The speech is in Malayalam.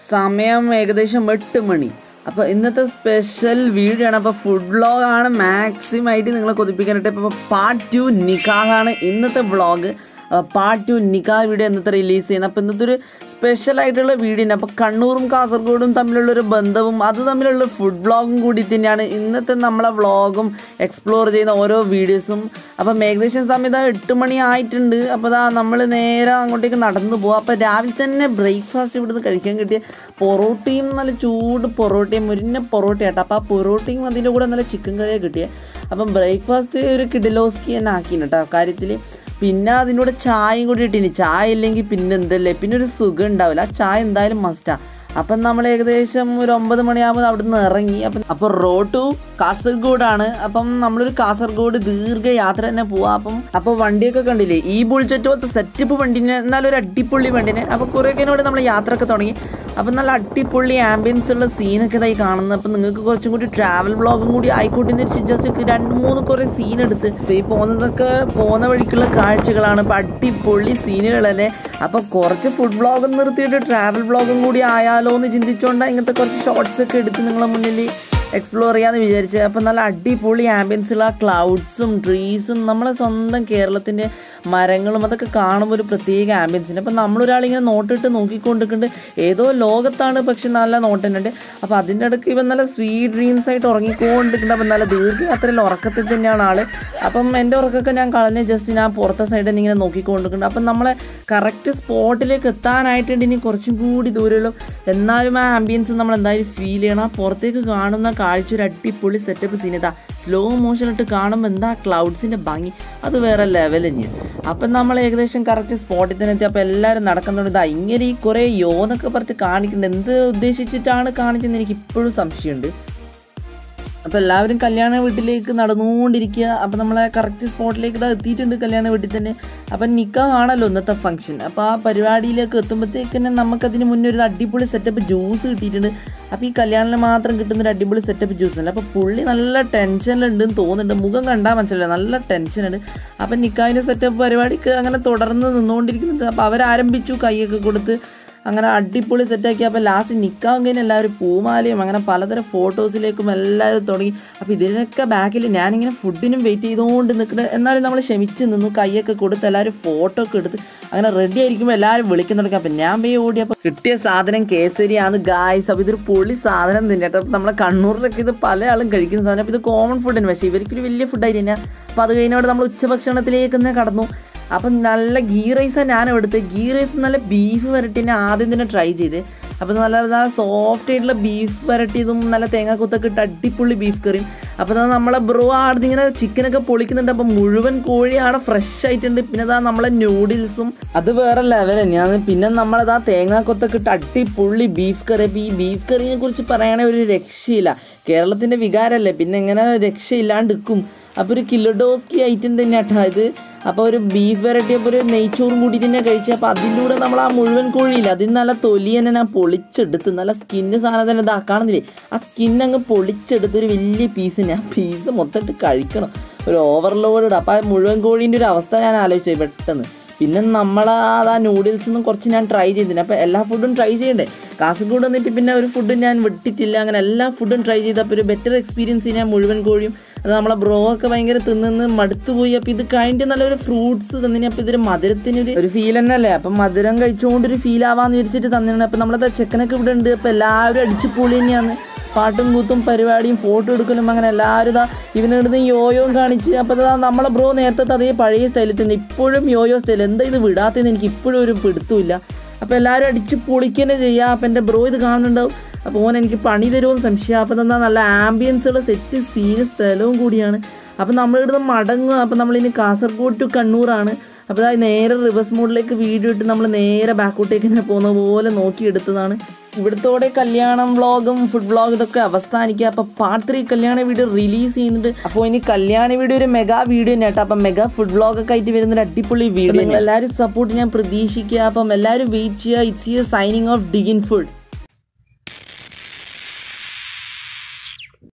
സമയം ഏകദേശം എട്ട് മണി അപ്പോൾ ഇന്നത്തെ സ്പെഷ്യൽ വീഡിയോ ആണ് അപ്പോൾ ഫുഡ് വ്ളോഗാണ് മാക്സിമം ആയിട്ട് നിങ്ങളെ കൊതിപ്പിക്കാനായിട്ട് ഇപ്പോൾ പാർട്ട് ടു നിക്കാഹാണ് ഇന്നത്തെ വ്ളോഗ് പാർട്ട് ടു നിക്കാഹ് വീഡിയോ ഇന്നത്തെ റിലീസ് ചെയ്യുന്നത് അപ്പോൾ ഇന്നത്തെ ഒരു സ്പെഷ്യൽ ആയിട്ടുള്ള വീഡിയോ ഉണ്ട് അപ്പോൾ കണ്ണൂറും കാസർഗോഡും തമ്മിലുള്ളൊരു ബന്ധവും അത് തമ്മിലുള്ള ഫുഡ് വ്ളോഗും കൂടി തന്നെയാണ് ഇന്നത്തെ നമ്മളെ വ്ളോഗും എക്സ്പ്ലോർ ചെയ്യുന്ന ഓരോ വീഡിയോസും അപ്പം ഏകദേശം സമയം ഇതാ എട്ട് മണി ആയിട്ടുണ്ട് അപ്പോൾ ഇതാ നമ്മൾ നേരെ അങ്ങോട്ടേക്ക് നടന്നു പോകും അപ്പോൾ രാവിലെ തന്നെ ബ്രേക്ക്ഫാസ്റ്റ് ഇവിടുന്ന് കഴിക്കാൻ കിട്ടിയ പൊറോട്ടയും നല്ല ചൂട് പൊറോട്ടയും മുരിഞ്ഞ പൊറോട്ട ആട്ടോ അപ്പോൾ ആ പൊറോട്ടയും അതിൻ്റെ കൂടെ നല്ല ചിക്കൻ കറിയാണ് കിട്ടിയത് അപ്പം ബ്രേക്ക്ഫാസ്റ്റ് ഒരു കിഡിലോസ്കി തന്നെ ആക്കിന് കേട്ടോ കാര്യത്തിൽ പിന്നെ അതിൻ്റെ കൂടെ ചായയും കൂടി ഇട്ടിന് ചായ ഇല്ലെങ്കിൽ പിന്നെ എന്തല്ലേ പിന്നെ ഒരു സുഖം ഉണ്ടാവില്ല ആ ചായ എന്തായാലും മസ്റ്റാ അപ്പം നമ്മൾ ഏകദേശം ഒരു ഒമ്പത് മണിയാകുമ്പോൾ അവിടെ നിന്ന് ഇറങ്ങി അപ്പം അപ്പോൾ റോഡ് ടു കാസർഗോഡാണ് അപ്പം നമ്മളൊരു കാസർഗോഡ് ദീർഘ യാത്ര തന്നെ പോവാം അപ്പം അപ്പോൾ വണ്ടിയൊക്കെ കണ്ടില്ലേ ഈ ബുൾജറ്റ് പോലത്തെ സെറ്റപ്പ് വണ്ടിനെ എന്നാലും ഒരു അടിപൊളി വണ്ടിനെ അപ്പോൾ കുറേക്കിനോട് നമ്മൾ യാത്രയൊക്കെ തുടങ്ങി അപ്പം നല്ല അടിപൊളി ആംബിയൻസ് ഉള്ള സീനൊക്കെ ഇതായി കാണുന്നത് അപ്പം നിങ്ങൾക്ക് കുറച്ചും കൂടി ട്രാവൽ വ്ളോഗും കൂടി ആയിക്കോട്ടെ എന്ന് വെച്ച് ജസ്റ്റ് രണ്ട് മൂന്ന് കുറേ സീൻ എടുത്ത് ഇപ്പോൾ ഈ പോകുന്നതൊക്കെ പോകുന്ന വഴിക്കുള്ള കാഴ്ചകളാണ് അപ്പോൾ അടിപൊളി സീനുകളല്ലേ അപ്പോൾ കുറച്ച് ഫുഡ് വ്ളോഗും നിർത്തിയിട്ട് ട്രാവൽ വ്ളോഗും കൂടി ആയാലോ എന്ന് ചിന്തിച്ചുകൊണ്ടാണ് ഇങ്ങനത്തെ കുറച്ച് ഷോർട്സ് ഒക്കെ എടുത്ത് നിങ്ങളെ മുന്നിൽ എക്സ്പ്ലോർ ചെയ്യാമെന്ന് വിചാരിച്ചത് അപ്പം നല്ല അടിപൊളി ആംബിയൻസുള്ള ആ ക്ലൗഡ്സും ട്രീസും നമ്മളെ സ്വന്തം കേരളത്തിൻ്റെ മരങ്ങളും അതൊക്കെ കാണുമ്പോൾ ഒരു പ്രത്യേക ആംബിയൻസിന് അപ്പം നമ്മളൊരാളിങ്ങനെ നോട്ടിട്ട് നോക്കിക്കൊണ്ടിരിക്കുന്നുണ്ട് ഏതോ ലോകത്താണ് പക്ഷെ നല്ല നോട്ടുന്നുണ്ട് അപ്പോൾ അതിൻ്റെ ഇടയ്ക്ക് ഇവൻ നല്ല സ്വീറ്റ് ഡ്രീംസ് ആയിട്ട് ഉറങ്ങിക്കൊണ്ടിരിക്കുന്നുണ്ട് അപ്പം നല്ല ദീർഘയാത്രയിൽ ഉറക്കത്തിൽ തന്നെയാണ് ആള് അപ്പം എൻ്റെ ഉറക്കമൊക്കെ ഞാൻ കളഞ്ഞ് ജസ്റ്റ് ഞാൻ പുറത്തെ സൈഡിൽ നിന്ന് ഇങ്ങനെ നോക്കിക്കൊണ്ടിരിക്കുന്നുണ്ട് അപ്പം നമ്മളെ കറക്റ്റ് സ്പോട്ടിലേക്ക് എത്താനായിട്ടുണ്ട് ഇനി കുറച്ചും കൂടി ദൂരമുള്ളൂ എന്നാലും ആ ആംബിയൻസ് നമ്മൾ എന്തായാലും ഫീൽ ചെയ്യണം ആ പുറത്തേക്ക് കാണുന്ന കാഴ്ച ഒരു അടിപൊളി സെറ്റപ്പ് സീൻ ഇതാ സ്ലോ മോഷൻ ഇട്ട് കാണുമ്പോൾ എന്താ ക്ലൗഡ്സിൻ്റെ ഭംഗി അത് വേറെ ലെവൽ തന്നെയാണ് അപ്പം നമ്മൾ ഏകദേശം കറക്റ്റ് സ്പോട്ടിൽ തന്നെ എത്തി അപ്പോൾ എല്ലാവരും നടക്കുന്നുണ്ട് ഇതാ ഇങ്ങനെ ഈ കുറേ യോ എന്നൊക്കെ പറഞ്ഞിട്ട് കാണിക്കുന്നത് എന്ത് ഉദ്ദേശിച്ചിട്ടാണ് കാണിക്കുന്നത് എനിക്ക് ഇപ്പോഴും സംശയമുണ്ട് അപ്പോൾ എല്ലാവരും കല്യാണ വീട്ടിലേക്ക് നടന്നുകൊണ്ടിരിക്കുക അപ്പോൾ നമ്മളെ കറക്റ്റ് സ്പോട്ടിലേക്ക് ഇതാ എത്തിയിട്ടുണ്ട് കല്യാണ വീട്ടിൽ തന്നെ അപ്പം നിക്കാഹാണല്ലോ ഇന്നത്തെ ഫംഗ്ഷൻ അപ്പോൾ ആ പരിപാടിയിലേക്ക് എത്തുമ്പോഴത്തേക്ക് തന്നെ നമുക്കതിന് മുന്നേ ഒരു അടിപൊളി സെറ്റപ്പ് ജ്യൂസ് കിട്ടിയിട്ടുണ്ട് അപ്പോൾ ഈ കല്യാണത്തിന് മാത്രം കിട്ടുന്ന ഒരു അടിപൊളി സെറ്റപ്പ് ജ്യൂസ് അല്ല അപ്പോൾ പുള്ളി നല്ല ടെൻഷനിലുണ്ടെന്ന് തോന്നുന്നുണ്ട് മുഖം കണ്ടാൽ മനസ്സിലായി നല്ല ടെൻഷനുണ്ട് അപ്പം നിക്കാഹിൻ്റെ സെറ്റപ്പ് പരിപാടിക്ക് അങ്ങനെ തുടർന്ന് നിന്നുകൊണ്ടിരിക്കുന്നുണ്ട് അപ്പോൾ അവരാരംഭിച്ചു കൈയൊക്കെ കൊടുത്ത് അങ്ങനെ അടിപൊളി സെറ്റാക്കി അപ്പോൾ ലാസ്റ്റ് നിൽക്കാൻ കഴിഞ്ഞ് എല്ലാവരും പൂമാലയും അങ്ങനെ പലതരം ഫോട്ടോസിലേക്കും എല്ലാവരും തുടങ്ങി അപ്പോൾ ഇതിനൊക്കെ ബാക്കിൽ ഞാനിങ്ങനെ ഫുഡിനും വെയിറ്റ് ചെയ്തുകൊണ്ട് നിൽക്കുന്നത് എന്നാലും നമ്മൾ ക്ഷമിച്ച് നിന്നു കൈയൊക്കെ കൊടുത്ത് എല്ലാവരും ഫോട്ടോ ഒക്കെ എടുത്ത് അങ്ങനെ റെഡി ആയിരിക്കുമ്പോൾ എല്ലാവരും വിളിക്കാൻ തുടങ്ങി അപ്പോൾ ഞാൻ പോയി ഓടി അപ്പോൾ കിട്ടിയ സാധനം കേസരിയാണ് ഗായ്സ് അപ്പോൾ ഇതൊരു പൊളി സാധനം തന്നെ കേട്ടോ അപ്പോൾ നമ്മളെ കണ്ണൂരിലൊക്കെ ഇത് പല ആളും കഴിക്കുന്ന സാധനം അപ്പോൾ ഇത് കോമൺ ഫുഡിന് പക്ഷേ ഇവർക്കൊരു വലിയ ഫുഡായി തന്നെ അപ്പോൾ അത് കഴിഞ്ഞോട് നമ്മൾ ഉച്ചഭക്ഷണത്തിലേക്ക് തന്നെ കടന്നു അപ്പം നല്ല ഗീ റൈസാണ് ഞാൻ എടുത്തത് ഗീ റൈസ് നല്ല ബീഫ് വരട്ടിനെ ആദ്യം തന്നെ ട്രൈ ചെയ്ത് അപ്പോൾ നല്ല നല്ല സോഫ്റ്റ് ആയിട്ടുള്ള ബീഫ് വരട്ടിയതും നല്ല തേങ്ങാക്കൊത്തൊക്കെ ഇട്ട് അടിപൊളി ബീഫ് കറിയും അപ്പോൾ നമ്മളെ ബ്രോ ആടുന്ന് ഇങ്ങനെ ചിക്കനൊക്കെ പൊളിക്കുന്നുണ്ട് അപ്പോൾ മുഴുവൻ കോഴി ആടെ ഫ്രഷ് ആയിട്ടുണ്ട് പിന്നെ അതാ നമ്മളെ നൂഡിൽസും അത് വേറെ ലെവൽ തന്നെയാണ് പിന്നെ നമ്മളതാ തേങ്ങാക്കൊത്തൊക്കെ ഇട്ട് അടിപൊളി ബീഫ് കറി അപ്പോൾ ഈ ബീഫ് കറിനെ കുറിച്ച് പറയുകയാണെങ്കിൽ ഒരു രക്ഷയില്ല കേരളത്തിൻ്റെ വികാരമല്ലേ പിന്നെ എങ്ങനെ രക്ഷയില്ലാണ്ട് നിൽക്കും അപ്പോൾ ഒരു കിലോഡോസ്കി ഐറ്റം തന്നെ കേട്ടോ ഇത് അപ്പോൾ ഒരു ബീഫ് വരട്ടിയപ്പോൾ ഒരു നെയ്ച്ചോറും കൂടി തന്നെ കഴിച്ചു അപ്പോൾ അതിൻ്റെ കൂടെ നമ്മൾ ആ മുഴുവൻ കോഴിയില്ല അതിന് നല്ല തൊലി തന്നെ ഞാൻ പൊളിച്ചെടുത്ത് നല്ല സ്കിന്ന് സാധനം തന്നെ ഇതാ കാണുന്നില്ലേ ആ സ്കിൻ അങ്ങ് പൊളിച്ചെടുത്ത് ഒരു വലിയ പീസ് ആ പീസ് മൊത്തമായിട്ട് കഴിക്കണം ഒരു ഓവർലോഡ് അപ്പോൾ ആ മുഴുവൻ കോഴീൻ്റെ ഒരു അവസ്ഥ ഞാൻ ആലോചിച്ചത് പെട്ടെന്ന് പിന്നെ നമ്മൾ ആ നൂഡിൽസ് ഒന്നും കുറച്ച് ഞാൻ ട്രൈ ചെയ്തിന് അപ്പോൾ എല്ലാ ഫുഡും ട്രൈ ചെയ്യണ്ടേ കാസർഗോഡ് വന്നിട്ട് പിന്നെ ഒരു ഫുഡും ഞാൻ വിട്ടിട്ടില്ല അങ്ങനെ എല്ലാ ഫുഡും ട്രൈ ചെയ്തപ്പോൾ ഒരു ബെറ്റർ എക്സ്പീരിയൻസ് ഞാൻ മുഴുവൻ കോഴിയും അത് നമ്മളെ ബ്രോ ഒക്കെ ഭയങ്കര തിന്നിന്ന് മടുത്തു പോയി അപ്പോൾ ഇത് കഴിഞ്ഞിട്ട് നല്ലൊരു ഫ്രൂട്ട്സ് തന്നിന് അപ്പോൾ ഇതൊരു മധുരത്തിനൊരു ഒരു ഫീൽ തന്നെ അല്ലേ അപ്പം മധുരം കഴിച്ചുകൊണ്ടൊരു ഫീൽ ആവാന്ന് വിചാരിച്ചിട്ട് തന്നിട്ടുണ്ട് അപ്പോൾ നമ്മളത് ചെക്കനൊക്കെ ഇവിടെ ഉണ്ട് അപ്പോൾ എല്ലാവരും അടിച്ച് പൊളി തന്നെയാണ് പാട്ടും കൂത്തും പരിപാടിയും ഫോട്ടോ എടുക്കലും അങ്ങനെ എല്ലാവരും ഇതാ ഇവനെടുത്ത് യോയോയും കാണിച്ച് അപ്പോൾ ഇതാ നമ്മളെ ബ്രോ നേരത്തെ അതേ പഴയ സ്റ്റൈലിൽ തന്നെ ഇപ്പോഴും യോയോ സ്റ്റൈൽ എന്താ ഇത് വിടാത്തതെന്ന് എനിക്ക് ഇപ്പോഴും ഒരു പിടുത്തമില്ല അപ്പോൾ എല്ലാവരും അടിച്ച് പൊളിക്കന്നെ ചെയ്യുക അപ്പോൾ എൻ്റെ ബ്രോ ഇത് കാണുന്നുണ്ടാവും അപ്പോൾ ഓൻ എനിക്ക് പണി തരുമെന്ന് സംശയം അപ്പോൾ എന്താ നല്ല ആംബിയൻസുള്ള സെറ്റ് സീന് സ്ഥലവും കൂടിയാണ് അപ്പോൾ നമ്മളിവിടുന്ന് മടങ്ങുക അപ്പോൾ നമ്മളിനി കാസർഗോഡ് ടു കണ്ണൂറാണ് അപ്പോൾ അതായത് നേരെ റിവേഴ്സ് മോഡിലേക്ക് വീഡിയോ ഇട്ട് നമ്മൾ നേരെ ബാക്കോട്ടേക്ക് തന്നെ പോകുന്ന പോലെ നോക്കിയെടുത്തതാണ് ഇവിടുത്തോടെ കല്യാണം വ്ളോഗും ഫുഡ് വ്ളോഗ് ഇതൊക്കെ അവസാനിക്കുക അപ്പോൾ പാർട്ട് ത്രീ കല്യാണ വീഡിയോ റിലീസ് ചെയ്യുന്നുണ്ട് അപ്പോൾ ഇനി കല്യാണ വീഡിയോ ഒരു മെഗാ വീഡിയോ തന്നെ കേട്ടോ അപ്പം മെഗാ ഫുഡ് വ്ളോഗ് ഒക്കെ ആയിട്ട് വരുന്ന ഒരു അടിപൊളി വീഡിയോ എല്ലാവരും സപ്പോർട്ട് ഞാൻ പ്രതീക്ഷിക്കുക അപ്പം എല്ലാവരും വെയിറ്റ് ചെയ്യുക it's you signing off digging food